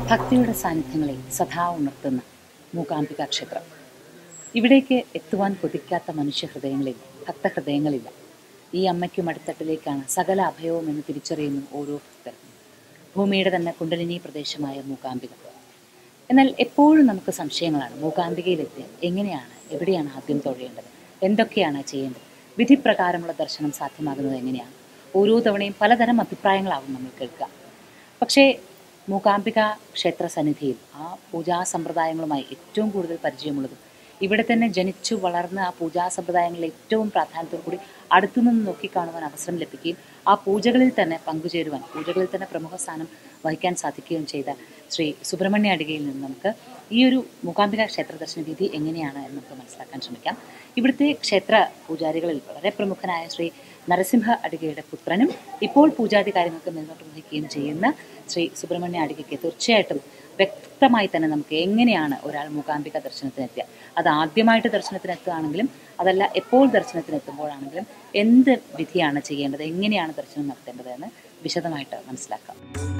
ഭക്തിയുടെ സാന്നിധ്യങ്ങളെ സദാ ഉണർത്തുന്ന മൂകാംബിക ക്ഷേത്രം ഇവിടേക്ക് എത്തുവാൻ കൊതിക്കാത്ത മനുഷ്യ ഹൃദയങ്ങളില്ല ഭക്തഹൃദയങ്ങളില്ല ഈ അമ്മയ്ക്കും അടിത്തട്ടിലേക്കാണ് സകല അഭയവും എന്ന് തിരിച്ചറിയുന്നു ഓരോ ഭക്തരും ഭൂമിയുടെ തന്നെ കുണ്ടലിനി പ്രദേശമായ മൂകാംബിക എന്നാൽ എപ്പോഴും നമുക്ക് സംശയങ്ങളാണ് മൂകാംബികയിലെത്തിയാൽ എങ്ങനെയാണ് എവിടെയാണ് ആദ്യം തൊഴേണ്ടത് എന്തൊക്കെയാണ് ചെയ്യേണ്ടത് വിധിപ്രകാരമുള്ള ദർശനം സാധ്യമാകുന്നത് എങ്ങനെയാണ് ഓരോ തവണയും പലതരം അഭിപ്രായങ്ങളാവും നമ്മൾ കേൾക്കുക പക്ഷേ മൂകാംബിക ക്ഷേത്ര സന്നിധിയിൽ ആ പൂജാ സമ്പ്രദായങ്ങളുമായി ഏറ്റവും കൂടുതൽ പരിചയമുള്ളതും ഇവിടെ തന്നെ ജനിച്ചു വളർന്ന ആ പൂജാ സമ്പ്രദായങ്ങളിൽ ഏറ്റവും പ്രാധാന്യത്തോടു കൂടി അടുത്തുനിന്ന് നോക്കിക്കാണുവാൻ അവസരം ലഭിക്കുകയും ആ പൂജകളിൽ തന്നെ പങ്കുചേരുവാൻ പൂജകളിൽ തന്നെ പ്രമുഖ സ്ഥാനം വഹിക്കാൻ സാധിക്കുകയും ചെയ്ത ശ്രീ സുബ്രഹ്മണ്യ അടികയിൽ നിന്ന് നമുക്ക് ഈ ഒരു മൂകാംബിക ക്ഷേത്ര ദർശന വിധി എങ്ങനെയാണ് എന്ന് നമുക്ക് മനസ്സിലാക്കാൻ ശ്രമിക്കാം ഇവിടുത്തെ ക്ഷേത്ര പൂജാരികളിൽ വളരെ പ്രമുഖനായ ശ്രീ നരസിംഹ അടികയുടെ പുത്രനും ഇപ്പോൾ പൂജാതി കാര്യങ്ങൾക്ക് മേൽനോട്ടം വഹിക്കുകയും ചെയ്യുന്ന ശ്രീ സുബ്രഹ്മണ്യ അടികയ്ക്ക് തീർച്ചയായിട്ടും വ്യക്തമായി തന്നെ നമുക്ക് എങ്ങനെയാണ് ഒരാൾ മൂകാംബിക ദർശനത്തിനെത്തുക അത് ആദ്യമായിട്ട് ദർശനത്തിനെത്തുകയാണെങ്കിലും അതല്ല എപ്പോൾ ദർശനത്തിനെത്തുമ്പോഴാണെങ്കിലും എന്ത് വിധിയാണ് ചെയ്യേണ്ടത് എങ്ങനെയാണ് ദർശനം നടത്തേണ്ടത് എന്ന് വിശദമായിട്ട് മനസ്സിലാക്കാം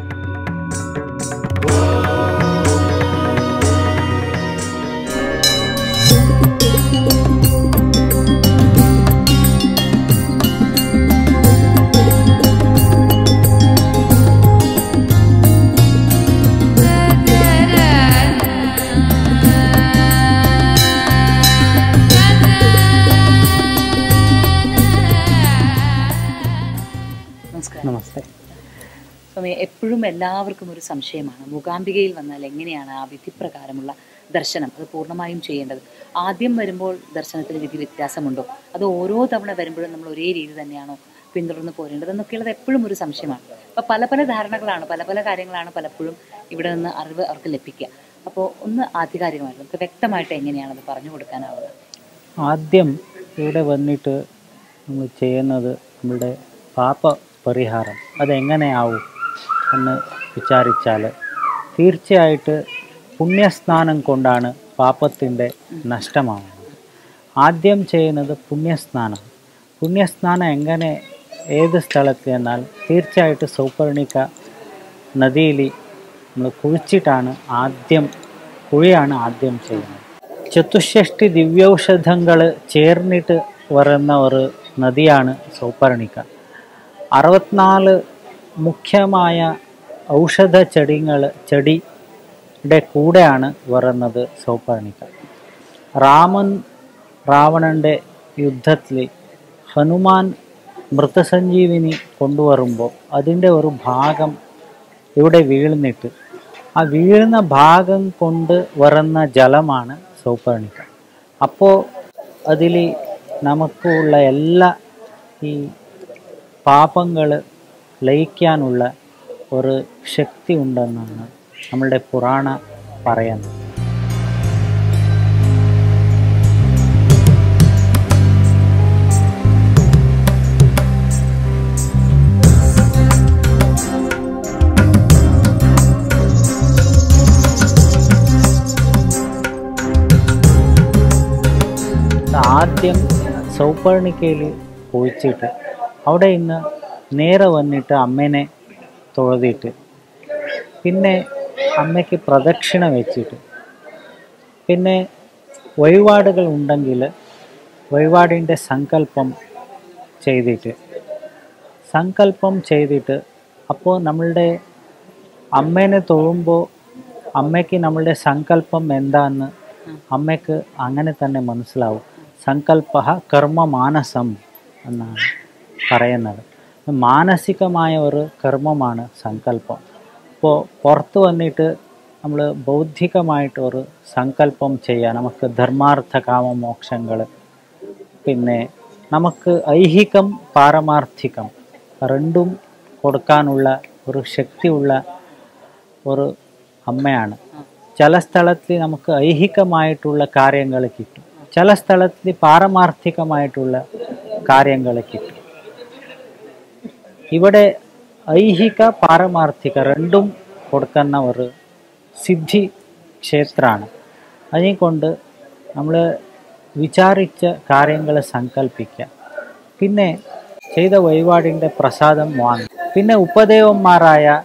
നമസ്കാരം നമസ്തേ സ്വാമി എപ്പോഴും എല്ലാവർക്കും ഒരു സംശയമാണ് മൂകാംബികയിൽ വന്നാൽ എങ്ങനെയാണ് ആ വിധിപ്രകാരമുള്ള ദർശനം അത് പൂർണ്ണമായും ചെയ്യേണ്ടത് ആദ്യം വരുമ്പോൾ ദർശനത്തിന് വിധി വ്യത്യാസമുണ്ടോ അത് ഓരോ തവണ വരുമ്പോഴും നമ്മൾ ഒരേ രീതി തന്നെയാണോ പിന്തുടർന്ന് പോരേണ്ടത് എന്നൊക്കെയുള്ളത് എപ്പോഴും ഒരു സംശയമാണ് അപ്പോൾ പല പല ധാരണകളാണ് പല പല കാര്യങ്ങളാണ് പലപ്പോഴും ഇവിടെ നിന്ന് അറിവ് അവർക്ക് ലഭിക്കുക അപ്പോൾ ഒന്ന് ആധികാരികമായിട്ട് നമുക്ക് വ്യക്തമായിട്ട് എങ്ങനെയാണ് അത് പറഞ്ഞു കൊടുക്കാനാവുക ആദ്യം ഇവിടെ വന്നിട്ട് നമ്മൾ ചെയ്യുന്നത് നമ്മുടെ പാപ പരിഹാരം അതെങ്ങനെയാവും എന്ന് വിചാരിച്ചാൽ തീർച്ചയായിട്ട് പുണ്യസ്നാനം കൊണ്ടാണ് പാപത്തിൻ്റെ നഷ്ടമാവുന്നത് ആദ്യം ചെയ്യുന്നത് പുണ്യസ്നാനം പുണ്യസ്നാനം എങ്ങനെ ഏത് സ്ഥലത്ത് എന്നാൽ തീർച്ചയായിട്ടും സൗപർണിക നദിയിൽ നമ്മൾ കുഴിച്ചിട്ടാണ് ആദ്യം കുഴിയാണ് ആദ്യം ചെയ്യുന്നത് ചതുഷ്ഷഷ്ടി ദിവ്യൗഷധങ്ങൾ ചേർന്നിട്ട് വരുന്ന ഒരു നദിയാണ് സൗപർണിക അറുപത്തിനാല് മുഖ്യമായ ഔഷധ ചെടികൾ ചെടിയുടെ കൂടെയാണ് വരുന്നത് സൗപർണിക രാമൻ രാവണൻ്റെ യുദ്ധത്തിൽ ഹനുമാൻ മൃതസഞ്ജീവിനി കൊണ്ടുവരുമ്പോൾ അതിൻ്റെ ഒരു ഭാഗം ഇവിടെ വീഴുന്നിട്ട് ആ വീഴുന്ന ഭാഗം കൊണ്ട് വരുന്ന ജലമാണ് സൗപർണിക അപ്പോൾ അതിൽ നമുക്കുള്ള എല്ലാ ഈ പാപങ്ങൾ ലയിക്കാനുള്ള ഒരു ശക്തി ഉണ്ടെന്നാണ് നമ്മളുടെ പുരാണ പറയുന്നത് ആദ്യം സൗപർണിക്കയിൽ കുഴിച്ചിട്ട് അവിടെ ഇന്ന് നേരെ വന്നിട്ട് അമ്മേനെ തൊഴുതിട്ട് പിന്നെ അമ്മയ്ക്ക് പ്രദക്ഷിണ വെച്ചിട്ട് പിന്നെ വഴിപാടുകൾ ഉണ്ടെങ്കിൽ വഴിപാടിൻ്റെ സങ്കല്പം ചെയ്തിട്ട് സങ്കല്പം ചെയ്തിട്ട് അപ്പോൾ നമ്മളുടെ അമ്മേനെ തൊഴുമ്പോൾ അമ്മയ്ക്ക് നമ്മളുടെ സങ്കല്പം എന്താന്ന് അമ്മയ്ക്ക് അങ്ങനെ തന്നെ മനസ്സിലാവും സങ്കല്പ കർമ്മ മാനസം എന്നാണ് പറയുന്നത് മാനസികമായ ഒരു കർമ്മമാണ് സങ്കല്പം ഇപ്പോൾ പുറത്ത് വന്നിട്ട് നമ്മൾ ബൗദ്ധികമായിട്ട് ഒരു സങ്കല്പം ചെയ്യാൻ നമുക്ക് ധർമാർത്ഥ കാമ മോക്ഷങ്ങൾ പിന്നെ നമുക്ക് ഐഹികം പാരമാർത്ഥികം രണ്ടും കൊടുക്കാനുള്ള ഒരു ശക്തിയുള്ള ഒരു അമ്മയാണ് ചില സ്ഥലത്ത് നമുക്ക് ഐഹികമായിട്ടുള്ള കാര്യങ്ങൾ കിട്ടും ചില സ്ഥലത്ത് പാരമാർത്ഥികമായിട്ടുള്ള കാര്യങ്ങൾ കിട്ടും ഇവിടെ ഐഹിക പാരമാർത്ഥിക രണ്ടും കൊടുക്കുന്ന ഒരു സിദ്ധി ക്ഷേത്രമാണ് അതിനെക്കൊണ്ട് നമ്മൾ വിചാരിച്ച കാര്യങ്ങൾ സങ്കല്പിക്കുക പിന്നെ ചെയ്ത വഴിപാടിൻ്റെ പ്രസാദം വാങ്ങും പിന്നെ ഉപദേവന്മാരായ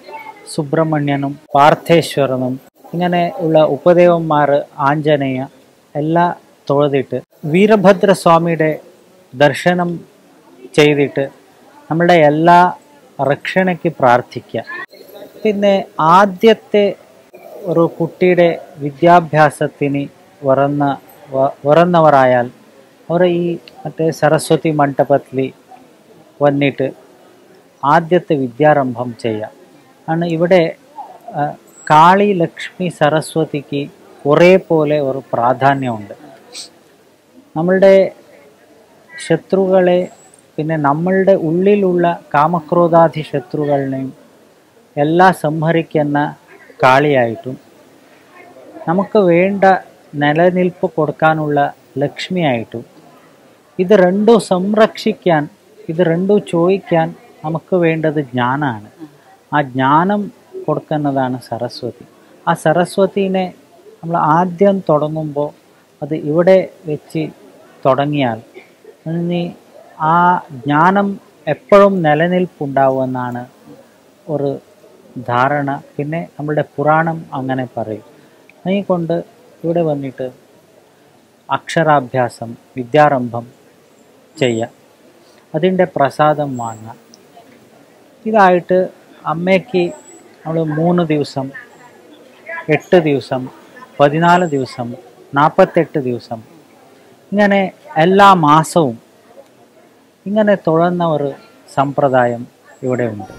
സുബ്രഹ്മണ്യനും പാർത്ഥേശ്വരനും ഇങ്ങനെ ഉള്ള ഉപദേവന്മാർ ആഞ്ജനേയ എല്ലാം തൊഴുതിട്ട് വീരഭദ്രസ്വാമിയുടെ ദർശനം ചെയ്തിട്ട് നമ്മുടെ എല്ലാ രക്ഷണയ്ക്ക് പ്രാർത്ഥിക്കുക പിന്നെ ആദ്യത്തെ ഒരു കുട്ടിയുടെ വിദ്യാഭ്യാസത്തിന് വറന്ന വ- വറുന്നവരായാൽ അവർ ഈ മറ്റേ സരസ്വതി മണ്ഡപത്തിൽ വന്നിട്ട് ആദ്യത്തെ വിദ്യാരംഭം ചെയ്യാം ആണ് ഇവിടെ ആ, കാളി ലക്ഷ്മി സരസ്വതിക്ക് ഒരേപോലെ ഒരു പ്രാധാന്യമുണ്ട് നമ്മളുടെ ശത്രുക്കളെ പിന്നെ നമ്മളുടെ ഉള്ളിലുള്ള കാമക്രോധാദി ശത്രുക്കളിനെയും എല്ലാം സംഹരിക്കുന്ന കാളിയായിട്ടും നമുക്ക് വേണ്ട നിലനിൽപ്പ് കൊടുക്കാനുള്ള ലക്ഷ്മിയായിട്ടും ഇത് രണ്ടും സംരക്ഷിക്കാൻ ഇത് രണ്ടും ചോദിക്കാൻ നമുക്ക് വേണ്ടത് ജ്ഞാനമാണ് ആ ജ്ഞാനം കൊടുക്കുന്നതാണ് സരസ്വതി ആ സരസ്വതിനെ നമ്മൾ ആദ്യം തുടങ്ങുമ്പോൾ അത് ഇവിടെ വെച്ച് തുടങ്ങിയാൽ ഇനി ആ ജ്ഞാനം എപ്പോഴും നിലനിൽപ്പുണ്ടാവുമെന്നാണ് ഒരു ധാരണ പിന്നെ നമ്മളുടെ പുരാണം അങ്ങനെ പറയും അതുകൊണ്ട് ഇവിടെ വന്നിട്ട് അക്ഷരാഭ്യാസം വിദ്യാരംഭം ചെയ്യുക അതിൻ്റെ പ്രസാദം വാങ്ങുക ഇതായിട്ട് അമ്മയ്ക്ക് നമ്മൾ മൂന്ന് ദിവസം എട്ട് ദിവസം പതിനാല് ദിവസം നാൽപ്പത്തെട്ട് ദിവസം ഇങ്ങനെ എല്ലാ മാസവും ഇങ്ങനെ തുഴന്ന ഒരു സമ്പ്രദായം ഇവിടെ ഉണ്ട്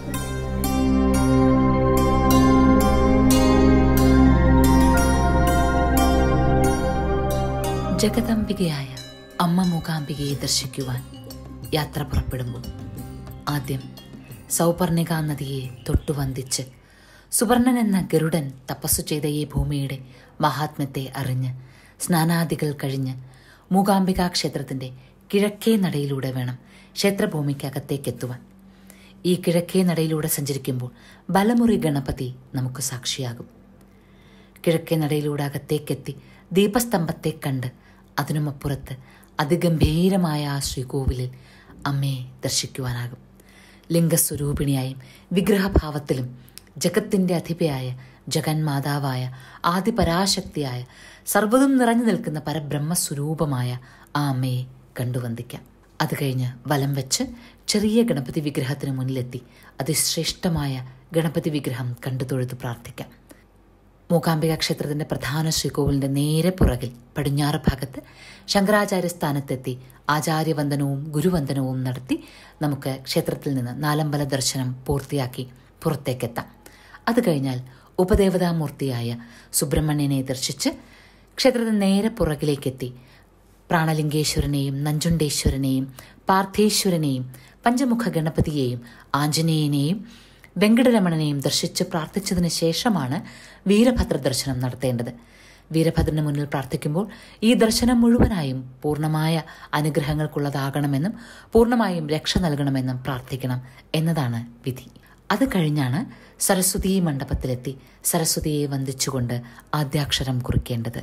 ജഗദംബികയായ അമ്മ മൂകാംബികയെ ദർശിക്കുവാൻ യാത്ര പുറപ്പെടുമ്പോൾ ആദ്യം സൗപർണിക നദിയെ തൊട്ടുവന്ദിച്ച് സുവർണൻ എന്ന ഗരുഡൻ തപസ്സു ചെയ്ത ഈ ഭൂമിയുടെ മഹാത്മ്യത്തെ അറിഞ്ഞ് സ്നാനാദികൾ കഴിഞ്ഞ് മൂകാംബിക ക്ഷേത്രത്തിന്റെ കിഴക്കേ നടയിലൂടെ വേണം ക്ഷേത്രഭൂമിക്കകത്തേക്കെത്തുവാൻ ഈ കിഴക്കേ നടയിലൂടെ സഞ്ചരിക്കുമ്പോൾ ബലമുറി ഗണപതി നമുക്ക് സാക്ഷിയാകും കിഴക്കേ നടയിലൂടെ അകത്തേക്കെത്തി ദീപസ്തംഭത്തെ കണ്ട് അതിനുമപ്പുറത്ത് അതിഗംഭീരമായ ആ ശ്രീകോവിലിൽ അമ്മയെ ദർശിക്കുവാനാകും ലിംഗസ്വരൂപിണിയായും വിഗ്രഹഭാവത്തിലും ജഗത്തിന്റെ അധിപയായ ജഗന്മാതാവായ ആദിപരാശക്തിയായ സർവ്വതും നിറഞ്ഞു നിൽക്കുന്ന പരബ്രഹ്മസ്വരൂപമായ ആ അമ്മയെ കണ്ടുവന്ദിക്കാം അത് കഴിഞ്ഞ് വലം വെച്ച് ചെറിയ ഗണപതി വിഗ്രഹത്തിന് മുന്നിലെത്തി അതിശ്രേഷ്ഠമായ ഗണപതി വിഗ്രഹം കണ്ടു തൊഴുത് പ്രാർത്ഥിക്കാം മൂകാംബിക ക്ഷേത്രത്തിന്റെ പ്രധാന ശ്രീകോവിലിന്റെ നേരെ പുറകിൽ പടിഞ്ഞാറ് ഭാഗത്ത് ശങ്കരാചാര്യ സ്ഥാനത്തെത്തി ആചാര്യവന്ദനവും ഗുരുവന്ദനവും നടത്തി നമുക്ക് ക്ഷേത്രത്തിൽ നിന്ന് നാലമ്പല ദർശനം പൂർത്തിയാക്കി പുറത്തേക്കെത്താം അത് കഴിഞ്ഞാൽ ഉപദേവതാമൂർത്തിയായ സുബ്രഹ്മണ്യനെ ദർശിച്ച് ക്ഷേത്രത്തിന് നേരെ പുറകിലേക്കെത്തി പ്രാണലിംഗേശ്വരനെയും നഞ്ചുണ്ടേശ്വരനെയും പാർത്ഥേശ്വരനെയും പഞ്ചമുഖ ഗണപതിയെയും ആഞ്ജനേയനെയും വെങ്കടരമണനെയും ദർശിച്ച് പ്രാർത്ഥിച്ചതിന് ശേഷമാണ് വീരഭദ്ര ദർശനം നടത്തേണ്ടത് വീരഭദ്രന് മുന്നിൽ പ്രാർത്ഥിക്കുമ്പോൾ ഈ ദർശനം മുഴുവനായും പൂർണ്ണമായ അനുഗ്രഹങ്ങൾക്കുള്ളതാകണമെന്നും പൂർണ്ണമായും രക്ഷ നൽകണമെന്നും പ്രാർത്ഥിക്കണം എന്നതാണ് വിധി അത് കഴിഞ്ഞാണ് സരസ്വതി മണ്ഡപത്തിലെത്തി സരസ്വതിയെ വന്ദിച്ചുകൊണ്ട് ആദ്യാക്ഷരം കുറിക്കേണ്ടത്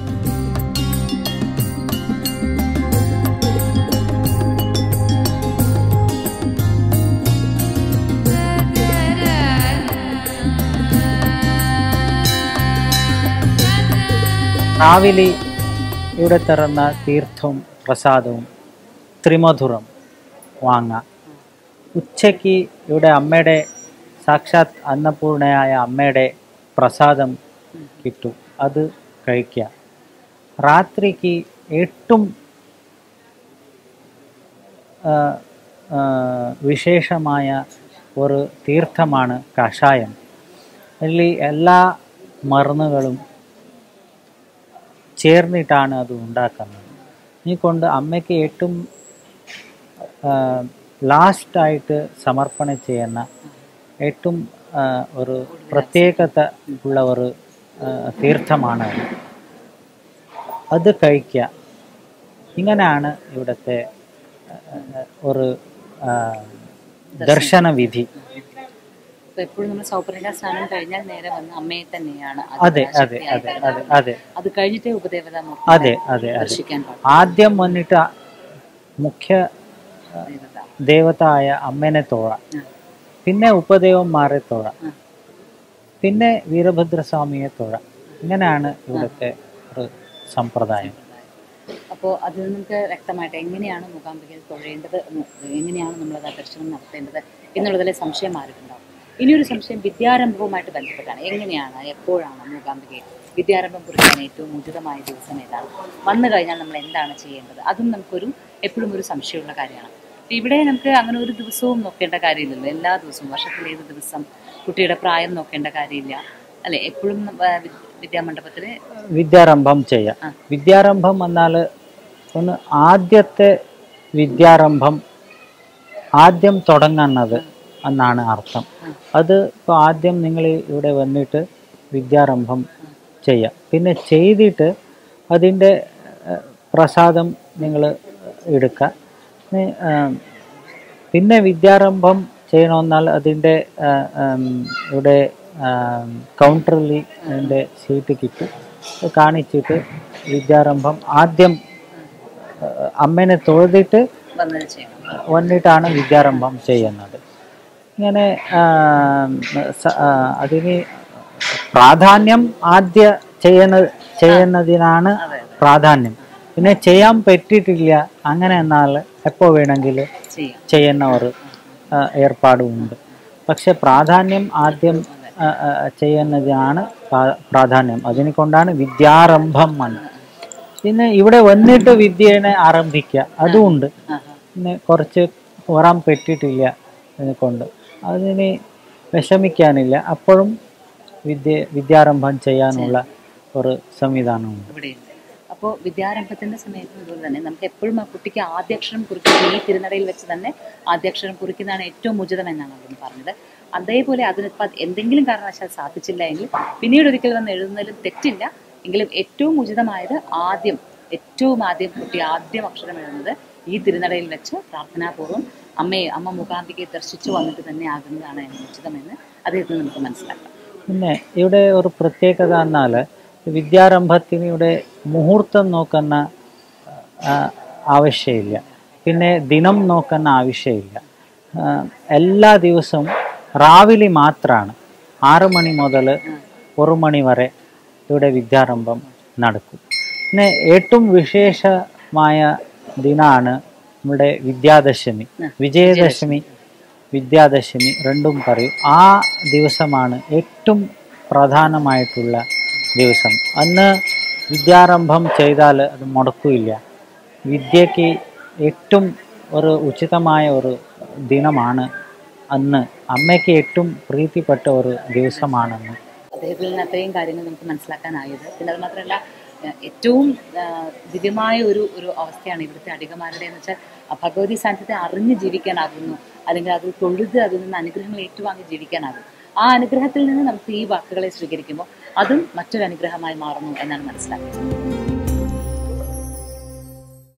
രാവിലെ ഇവിടെ തരുന്ന തീർത്ഥവും പ്രസാദവും ത്രിമധുരം വാങ്ങാം ഉച്ചയ്ക്ക് ഇവിടെ അമ്മയുടെ സാക്ഷാത് അന്നപൂർണയായ അമ്മയുടെ പ്രസാദം കിട്ടും അത് കഴിക്കുക രാത്രിക്ക് ഏറ്റവും ആ, ആ, വിശേഷമായ ഒരു തീർത്ഥമാണ് കഷായം അതിൽ എല്ലാ മരുന്നുകളും ചേർന്നിട്ടാണ് അത് ഉണ്ടാക്കുന്നത് ഈ കൊണ്ട് അമ്മയ്ക്ക് ഏറ്റവും ലാസ്റ്റായിട്ട് സമർപ്പണം ചെയ്യുന്ന ഏറ്റവും ആ, ഒരു പ്രത്യേകത ഉള്ള ഒരു ആ, തീർത്ഥമാണ് അത്. അത് കഴിക്കുക ഇങ്ങനെയാണ് ഇവിടുത്തെ ആ, ഒരു ആ, ദർശനവിധി അപ്പൊ എപ്പോഴും നമ്മൾ സൗപർണിക സ്നാനം കഴിഞ്ഞാൽ നേരെ വന്ന് അമ്മയെ തന്നെയാണ് അതെ അതെ അതെ അതെ അതെ അത് കഴിഞ്ഞിട്ടേ ഉപദേവതാമൂർത്തി അതെ അതെ അതെ ദർശിക്കാൻ പാടും ആദ്യം വന്നിട്ട് മുഖ്യ ദേവത ദേവത ആയ അമ്മേനെ തൊഴ ആ. പിന്നെ ഉപദേവന്മാരെ തൊഴ ആ. പിന്നെ വീരഭദ്രസ്വാമിയെ തൊഴാം ഇങ്ങനെയാണ് ഇവിടുത്തെ ഒരു സമ്പ്രദായം അപ്പോൾ അതിൽ നമുക്ക് വ്യക്തമായിട്ട് എങ്ങനെയാണ് മൂകാംബികയിൽ തൊഴേണ്ടത് എന്ന് എങ്ങനെയാണ് നമ്മളത് ദർശനം നടത്തേണ്ടത് എന്നുള്ളതിലെ സംശയം മാറിയിട്ടുണ്ടാവും ഇനിയൊരു സംശയം വിദ്യാരംഭവുമായിട്ട് ബന്ധപ്പെട്ടാണ് എങ്ങനെയാണ് എപ്പോഴാണ് മൂകാംബികയിൽ വിദ്യാരംഭം കുറിക്കാൻ ഏറ്റവും ഉചിതമായ ദിവസം ഏതാണ് വന്നു കഴിഞ്ഞാൽ നമ്മൾ എന്താണ് ചെയ്യേണ്ടത് അതും നമുക്കൊരു എപ്പോഴും ഒരു സംശയമുള്ള കാര്യമാണ് അപ്പൊ ഇവിടെ നമുക്ക് അങ്ങനെ ഒരു ദിവസവും നോക്കേണ്ട കാര്യമില്ലല്ലോ എല്ലാ ദിവസവും വർഷത്തിൽ ഏത് ദിവസം കുട്ടിയുടെ പ്രായം നോക്കേണ്ട കാര്യമില്ല അല്ലെ എപ്പോഴും വിദ്യാമണ്ഡപത്തിൽ വിദ്യാരംഭം ചെയ്യാം ആ. വിദ്യാരംഭം എന്നാൽ ഒന്ന് ആദ്യത്തെ വിദ്യാരംഭം ആദ്യം തുടങ്ങുന്നത് എന്നാണ് അർത്ഥം ഉം. അത് ഇപ്പോൾ ആദ്യം നിങ്ങൾ ഇവിടെ വന്നിട്ട് വിദ്യാരംഭം ചെയ്യാം പിന്നെ ചെയ്തിട്ട് അതിൻ്റെ ഏഹ്, പ്രസാദം നിങ്ങൾ എടുക്കുക പിന്നെ, ഏഹ്, പിന്നെ വിദ്യാരംഭം ചെയ്യണമെന്നാൽ അതിൻ്റെ ഏഹ്, ഉം, ഇവിടെ കൗണ്ടറിൽ അതിൻ്റെ സീറ്റ് കിട്ടും അത് കാണിച്ചിട്ട് വിദ്യാരംഭം ആദ്യം ഏഹ്, അമ്മേനെ തൊഴുതിട്ട് വന്നത് ചെയ്യണം വന്നിട്ടാണ് വിദ്യാരംഭം ചെയ്യുന്നത് ഇങ്ങനെ ആ, സ- ആ, അതിന് പ്രാധാന്യം ആദ്യ ചെയ്യുന്ന ചെയ്യുന്നതിനാണ് അതെ പ്രാധാന്യം പിന്നെ ചെയ്യാൻ പറ്റിയിട്ടില്ല അങ്ങനെ എന്നാൽ എപ്പോൾ വേണമെങ്കിൽ ചെയ്യാം ചെയ്യുന്ന ഒരു ആ, ഏർപ്പാടുമുണ്ട് പക്ഷെ പ്രാധാന്യം ആദ്യം ആ, ആ, ചെയ്യുന്നതിനാണ് പ്രാ- പ്രാധാന്യം അതിനെ കൊണ്ടാണ് വിദ്യാരംഭം എന്ന് പിന്നെ ഇവിടെ വന്നിട്ട് വിദ്യനെ ആരംഭിക്കുക അതുമുണ്ട് ആ പിന്നെ കുറച്ച് വരാൻ പറ്റിയിട്ടില്ല ഇതിനെ കൊണ്ട് അതിന് വിഷമിക്കാനില്ല അപ്പോഴും വിദ്യ വിദ്യാരംഭം ചെയ്യാനുള്ള ഒരു സംവിധാനമുണ്ട് ഇവിടെയുണ്ട് അപ്പോൾ വിദ്യാരംഭത്തിന്റെ സമയത്ത് ഇതുപോലെ തന്നെ നമുക്ക് എപ്പോഴും ആ കുട്ടിക്ക് ആദ്യാക്ഷരം കുറിക്കുന്നത് ഈ തിരുനടയിൽ വെച്ച് തന്നെ ആദ്യാക്ഷരം കുറിക്കുന്നതാണ് ഏറ്റവും ഉചിതം എന്നാണ് അവിടുന്ന് പറഞ്ഞത് അതേപോലെ അതിനിപ്പോൾ എന്തെങ്കിലും കാരണവശാൽ സാധിച്ചില്ല എങ്കിൽ പിന്നീട് ഒരിക്കൽ വന്ന് എഴുതുന്നതിലും തെറ്റില്ല എങ്കിലും ഏറ്റവും ഉചിതമായത് ആദ്യം ഏറ്റവും ആദ്യം കുട്ടി ആദ്യം അക്ഷരം എഴുതുന്നത് ഈ തിരുനടയിൽ വെച്ച് പ്രാർത്ഥനാപൂർവ്വം അമ്മയെ അമ്മ മൂകാംബികയെ ദർശിച്ചു വന്നിട്ട് തന്നെ ആകുന്നതാണ് എന്ന് ഉചിതമെന്ന് അദ്ദേഹത്തിൽ നിന്ന് നമുക്ക് മനസ്സിലാക്കാം പിന്നെ ഇവിടെ ഒരു പ്രത്യേകത എന്നാൽ വിദ്യാരംഭത്തിന് ഇവിടെ മുഹൂർത്തം നോക്കുന്ന ആ, ആവശ്യമില്ല പിന്നെ ദിനം നോക്കുന്ന ആവശ്യമില്ല ആ, എല്ലാ ദിവസവും രാവിലെ മാത്രമാണ് ആറ് മണി മുതൽ ഒരു മണി വരെ ഇവിടെ വിദ്യാരംഭം നടക്കും പിന്നെ ഏറ്റവും വിശേഷമായ ദിനാണ് നമ്മുടെ വിദ്യാദശമി വിജയദശമി വിദ്യാദശമി രണ്ടും പറയും ആ ദിവസമാണ് ഏറ്റവും പ്രധാനമായിട്ടുള്ള ദിവസം അന്ന് വിദ്യാരംഭം ചെയ്താൽ അത് മുടക്കില്ല വിദ്യയ്ക്ക് ഏറ്റവും ഒരു ഉചിതമായ ഒരു ദിനമാണ് അന്ന് അമ്മയ്ക്ക് ഏറ്റവും പ്രീതിപ്പെട്ട ഒരു ദിവസമാണെന്ന് അദ്ദേഹത്തിൽ നിന്ന് അത്രയും കാര്യങ്ങൾ നമുക്ക് മനസ്സിലാക്കാനായത് പിന്നെ അത് മാത്രമല്ല ഏഹ് ഏറ്റവും ആഹ് ദിവ്യമായ ഒരു ഒരു അവസ്ഥയാണ് ഇവിടുത്തെ അടികമാരുടെ എന്ന് വെച്ചാൽ ആ ഭഗവതി സാന്നിധ്യത്തെ അറിഞ്ഞ് ജീവിക്കാനാകുന്നു അല്ലെങ്കിൽ അത് തൊഴുത് അതിൽ നിന്ന് അനുഗ്രഹങ്ങൾ ഏറ്റുവാങ്ങി ജീവിക്കാനാകും ആ അനുഗ്രഹത്തിൽ നിന്ന് നമുക്ക് ഈ വാക്കുകളെ സ്വീകരിക്കുമ്പോൾ അതും മറ്റൊരു അനുഗ്രഹമായി മാറുന്നു എന്നാണ് മനസ്സിലാക്കുന്നത്